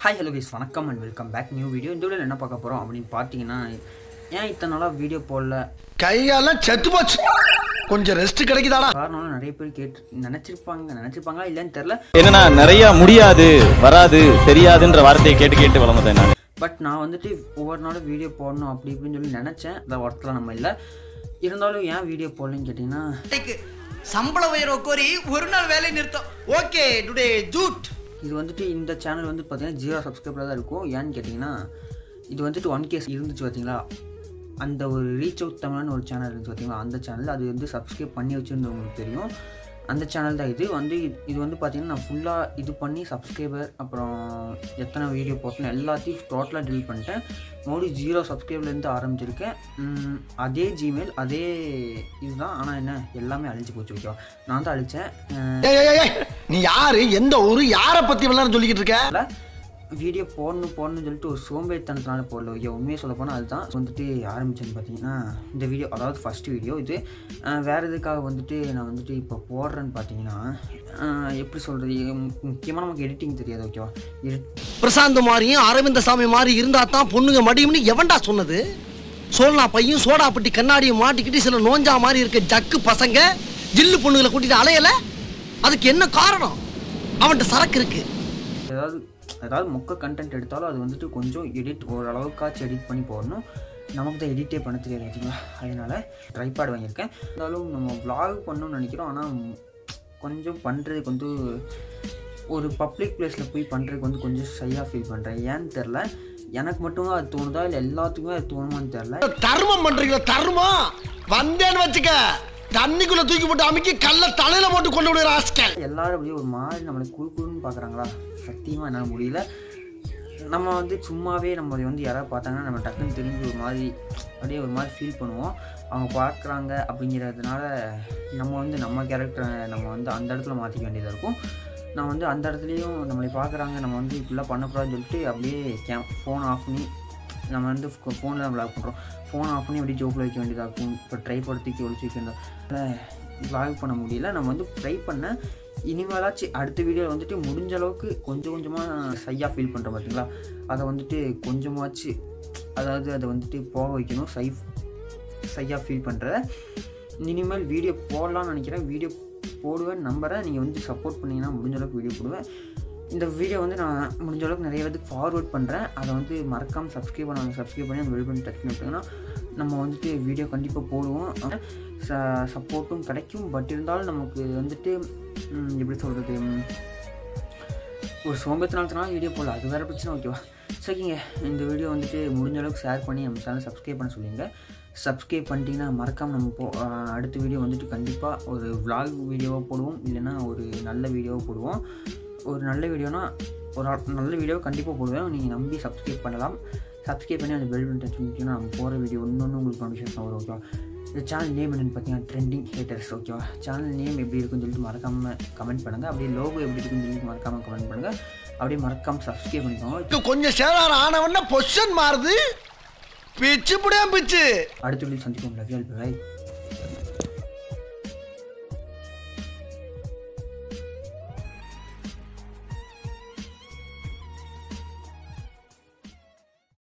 hi hello guys வணக்கம் and welcome back new video இந்த வீடியோவில் என்ன பார்க்க போகிறோம் அப்படின்னு பார்த்தீங்கன்னா ஏன் இத்தனை நாளாக வீடியோ போடல கையெல்லாம் செத்து போச்சு கொஞ்சம் ரெஸ்ட் கிடைக்குதாடா காரணம்லாம் நிறைய பேர் கேட்டு நினச்சிருப்பாங்க நினச்சிருப்பாங்களா இல்லைன்னு தெரில என்னன்னா நிறைய முடியாது வராது தெரியாதுன்ற வார்த்தையை கேட்டு கேட்டு வளர்ந்தேன் நான் பட் நான் வந்துட்டு ஒவ்வொரு நாளும் வீடியோ போடணும் அப்படி இப்படின்னு சொல்லி நினச்சேன் இந்த ஒர்த்தில் நம்ம இல்லை இருந்தாலும் ஏன் வீடியோ போடலன்னு கேட்டிங்கன்னா இன்னைக்கு சம்பள உயர்வை கோரி ஒரு நாள் வேலை நிறுத்தம் ஓகே டுடே ஜூட் இது வந்துட்டு இந்த சேனல் வந்து பார்த்தீங்கன்னா ஜீரோ சப்ஸ்கிரைபராக தான் இருக்கும் ஏன்னு கேட்டிங்கன்னா இது வந்துட்டு ஒன் கேஸ் இருந்துச்சு பார்த்தீங்களா அந்த ஒரு ரீச் அவுட் தமிழ்னு ஒரு சேனல் இருந்துச்சு பார்த்தீங்களா அந்த சேனல் அது வந்து சப்ஸ்கிரைப் பண்ணி வச்சுருந்து உங்களுக்கு தெரியும் அந்த சேனல் தான் இது வந்து இது- இது வந்து பார்த்தீங்கன்னா நான் ஃபுல்லாக இது பண்ணி சப்ஸ்கிரைபர் அப்புறம் எத்தனை வீடியோ போட்டேன் எல்லாத்தையும் டோட்டலாக delete பண்ணிட்டேன் மறுபடியும் ஜீரோ சப்ஸ்கிரைப்லேருந்து ஆரம்பிச்சிருக்கேன் உம், அதே ஜிமெயில் அதே இதுதான் ஆனால் என்ன எல்லாமே அழிஞ்சு போச்சு ஓகேவா நான் தான் அழித்தேன் ஏய், ஏய், ஏய், நீ யாரு எந்த ஊரு யார பத்தி விளையாட சொல்லிக்கிட்டு இருக்க அதனால வீடியோ போடணும் போடணும்னு சொல்லிட்டு ஒரு சோம்பேறித்தனத்தினால போடல ஐயோ உண்மையை சொல்ல போனால் அதுதான் வந்துட்டு ஆரம்பிச்சேன்னு பார்த்தீங்கன்னா இந்த வீடியோ அதாவது ஃபர்ஸ்ட் வீடியோ இது அஹ், வேற எதுக்காக வந்துட்டு நான் வந்துட்டு இப்போ போடுறேன்னு பார்த்தீங்கன்னா அஹ், எப்படி சொல்கிறது முக்கியமாக நமக்கு எடிட்டிங் தெரியாது ஓகேவா எடிட் பிரசாந்த் மாதிரியும் அரவிந்த சாமி மாதிரி இருந்தா தான் பொண்ணுங்க மடியும்னு எவன்டா சொன்னது சோழனா பையும் சோடாப்பட்டி கண்ணாடியும் மாட்டிக்கிட்டு சில நோஞ்சா மாதிரி இருக்க ஜக்கு பசங்க ஜில்லு பொண்ணுங்களை கூட்டிட்டு அலையல அதுக்கு என்ன காரணம் அவன்கிட்ட சரக்கு இருக்கு ஏதாவது ஏதாவது மொக்க கண்டென்ட் எடுத்தாலும் அது வந்துட்டு கொஞ்சம் எடிட் ஓரளவுக்காச்சும் எடிட் பண்ணி போடணும் நமக்கு தான் எடிட்டே பண்ண தெரியாது பார்த்தீங்களா அதனால ட்ரைபேட் வாங்கியிருக்கேன் இருந்தாலும் நம்ம vlog பண்ணணும்னு நினைக்கிறோம் ஆனால் கொஞ்சம் பண்ணுறதுக்கு வந்து ஒரு பப்ளிக் பிளேஸில் போய் பண்ணுறதுக்கு வந்து கொஞ்சம் ஷையாக ஃபீல் பண்ணுறேன் ஏன்னு தெரில எனக்கு மட்டும்தான் அது தோணுதா இல்லை எல்லாத்துக்குமே அது தோணுமான்னு தெரில தர்மம் பண்றீங்களா தர்மம் வந்தேன்னு வச்சுக்க தண்ணிக்குள்ள தூக்கி போட்டு அமுக்கி கல்ல தலையில போட்டு கொண்டு விடுற ஆஸ்கல் எல்லாரும் அப்படியே ஒரு மாதிரி நம்மளை குழு குழுன்னு பார்க்குறாங்களா சத்தியமாக என்னால் முடியல நம்ம வந்து சும்மாவே நம்ம வந்து யாராவது பார்த்தாங்கன்னா நம்ம டக்குன்னு திரும்பி ஒரு மாதிரி அப்படியே ஒரு மாதிரி ஃபீல் பண்ணுவோம் அவங்க பார்க்குறாங்க அப்படிங்கிறதுனால நம்ம வந்து நம்ம கேரக்டரை நம்ம வந்து அந்த இடத்துல மாற்றிக்க வேண்டியதாக இருக்கும் நான் வந்து அந்த இடத்துலையும் நம்மளை பார்க்குறாங்க நம்ம வந்து இப்படிலாம் பண்ணக்கூடாதுன்னு சொல்லிட்டு அப்படியே கே ஃபோன் ஆஃப் பண்ணி நம்ம வந்து ஃபோனில் நம்ம லாக் பண்ணுறோம் ஃபோன் ஆஃப் பண்ணி அப்படியே ஜோக்கில் வைக்க வேண்டியதாக இருக்கும் இப்போ ட்ரை படுத்திக்கு ஒழிச்சு வைக்க வேண்டியதாக லாக் பண்ண முடியல நம்ம வந்து ட்ரை பண்ண இனிமேலாச்சும் அடுத்த வீடியோவில் வந்துட்டு முடிஞ்ச அளவுக்கு கொஞ்சம் கொஞ்சமாக சையாக ஃபீல் பண்ணுறோம் பார்த்தீங்களா அதை வந்துட்டு கொஞ்சமாச்சு அதாவது அதை வந்துட்டு போக வைக்கணும் சை சையாக ஃபீல் பண்ணுறத இனிமேல் வீடியோ போடலாம்னு நினைக்கிறேன் வீடியோ போடுவேன் நம்புறேன் நீங்கள் வந்து சப்போர்ட் பண்ணீங்கன்னா முடிஞ்ச அளவுக்கு வீடியோ போடுவேன் இந்த வீடியோ வந்து நான் முடிஞ்ச அளவுக்கு நிறைய பேருக்கு ஃபார்வர்ட் பண்ணுறேன் அதை வந்து மறக்காமல் சப்ஸ்கிரைப் பண்ணாங்க சப்ஸ்கிரைப் பண்ணி அந்த பெல் பண்ணி டச் பண்ணி விட்டிங்கன்னா நம்ம வந்துட்டு வீடியோ கண்டிப்பாக போடுவோம் ச சப்போர்ட்டும் கிடைக்கும் பட் இருந்தாலும் நமக்கு வந்துட்டு ம், எப்படி சொல்கிறது ஒரு சோம்பேத்தனால்தான் வீடியோ போடல அது வேறு பிரச்சனை ஓகேவா சரிங்க இந்த வீடியோ வந்துட்டு முடிஞ்ச அளவுக்கு ஷேர் பண்ணி நம்ம சேனல் சப்ஸ்கிரைப் பண்ண சொல்லுங்க சப்ஸ்கிரைப் பண்ணிட்டீங்கன்னா மறக்காமல் நம்ம போ ஆஹ் அடுத்த வீடியோ வந்துட்டு கண்டிப்பாக ஒரு vlog வீடியோவாக போடுவோம் இல்லைன்னா ஒரு நல்ல வீடியோவாக போடுவோம் ஒரு நல்ல வீடியோனா ஒரு ஆ- நல்ல வீடியோவை கண்டிப்பாக போடுவேன் நீங்கள் நம்பி சப்ஸ்கிரைப் பண்ணலாம் சப்ஸ்கிரைப் பண்ணி அந்த பெல் பட்டன் டச் பண்ணிட்டீங்கன்னா நம்ம போகிற வீடியோ இன்னொன்று உங்களுக்கு நோட்டிஃபிகேஷன் வரும் ஓகேவா இந்த சேனல் நேம் என்னென்னு பார்த்தீங்கன்னா ட்ரெண்டிங் ஹேட்டர்ஸ் ஓகேவா சேனல் நேம் எப்படி இருக்குன்னு சொல்லிட்டு மறக்காமல் கமெண்ட் பண்ணுங்கள் அப்படியே லோகோ எப்படி இருக்குன்னு சொல்லிட்டு மறக்காமல் கமெண்ட் பண்ணுங்கள் அப்படியே மறக்காமல் சப்ஸ்கிரைப் பண்ணிக்கோங்க கொஞ்சம் சேதாரம் ஆனவன பொசிஷன் மாறுது பிச்சு புடியா பிச்சு அடுத்த வீடியோ சந்திப்போம் லவ் யூ ஆல் பை